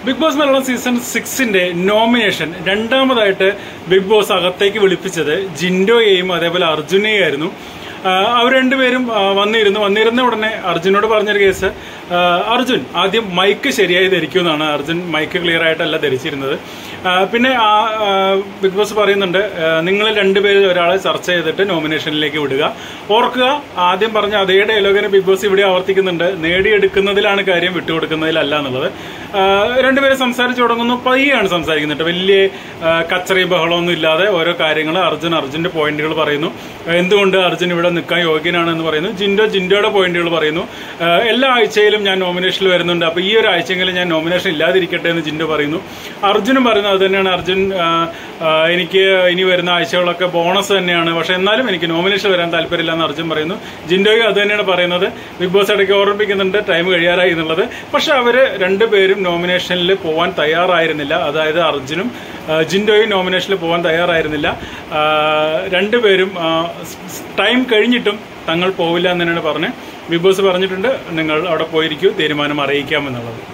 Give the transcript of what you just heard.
big Boss Malayalam season സിക്സിന്റെ nomination രണ്ടാമതായിട്ട് Big Boss അകത്തേക്ക് വിളിപ്പിച്ചത് ജിൻഡോയെയും അതേപോലെ അർജുനെയും ആയിരുന്നു ആഹ് അവർ രണ്ടുപേരും ആഹ് വന്നിരുന്നു വന്നിരുന്ന ഉടനെ അർജുനോട് പറഞ്ഞൊരു കേസ് ആഹ് അർജുൻ ആദ്യം മൈക്ക് ശരിയായി ധരിക്കുമെന്നാണ് അർജുൻ മൈക്ക് ക്ലിയർ ആയിട്ടല്ല ധരിച്ചിരുന്നത് ആഹ് പിന്നെ ആ ആഹ് ബിഗ് ബോസ് പറയുന്നുണ്ട് നിങ്ങൾ രണ്ടുപേരും ഒരാളെ ചർച്ച ചെയ്തിട്ട് നോമിനേഷനിലേക്ക് വിടുക ഓർക്കുക ആദ്യം പറഞ്ഞ അതേ ഡയലോഗിനെ ബിഗ് ബോസ് ഇവിടെ ആവർത്തിക്കുന്നുണ്ട് നേടിയെടുക്കുന്നതിലാണ് കാര്യം വിട്ടുകൊടുക്കുന്നതിലല്ല എന്നുള്ളത് ആഹ് രണ്ടുപേരും സംസാരിച്ചു തുടങ്ങുന്നു പയ്യാണ് സംസാരിക്കുന്നുണ്ട് വലിയ ആഹ് കച്ചറി ബഹളമൊന്നും ഇല്ലാതെ ഓരോ കാര്യങ്ങൾ അർജുൻ അർജുന്റെ പോയിന്റുകൾ പറയുന്നു എന്തുകൊണ്ട് അർജുൻ ഇവിടെ നിൽക്കാൻ യോഗ്യനാണ് എന്ന് പറയുന്നു ജിൻഡോ ജിൻഡോയുടെ പോയിന്റുകൾ പറയുന്നു ആഹ് എല്ലാ ആഴ്ചയിലും ഞാൻ നോമിനേഷനിൽ വരുന്നുണ്ട് അപ്പൊ ഈ ഒരു ആഴ്ചയെങ്കിലും ഞാൻ നോമിനേഷൻ ഇല്ലാതിരിക്കട്ടെ എന്ന് ജിൻഡോ പറയുന്നു അർജുനും പറയുന്നത് അത് തന്നെയാണ് അർജുൻ ആഹ് ആഹ് എനിക്ക് ഇനി വരുന്ന ആഴ്ചകളൊക്കെ ബോണസ് തന്നെയാണ് പക്ഷെ എന്നാലും എനിക്ക് നോമിനേഷൻ വരാൻ താല്പര്യമില്ല എന്ന് അർജുൻ പറയുന്നു ജിൻഡോയും അത് തന്നെയാണ് പറയുന്നത് ബിഗ് ബോസ് ഇടയ്ക്ക് ഓർമ്മിപ്പിക്കുന്നുണ്ട് ടൈം കഴിയാറായി എന്നുള്ളത് പക്ഷെ അവര് രണ്ടുപേരും നോമിനേഷനിൽ പോവാൻ തയ്യാറായിരുന്നില്ല അതായത് അർജുനും ആ, ജിൻഡോയും നോമിനേഷനിൽ പോകാൻ തയ്യാറായിരുന്നില്ല ആ, രണ്ടുപേരും ആ, സ്- സ് ടൈം കഴിഞ്ഞിട്ടും തങ്ങൾ പോവില്ല എന്ന് തന്നെയാണ് പറഞ്ഞ് ബിഗ് ബോസ് പറഞ്ഞിട്ടുണ്ട് നിങ്ങൾ അവിടെ പോയിരിക്കൂ തീരുമാനം അറിയിക്കാമെന്നുള്ളത്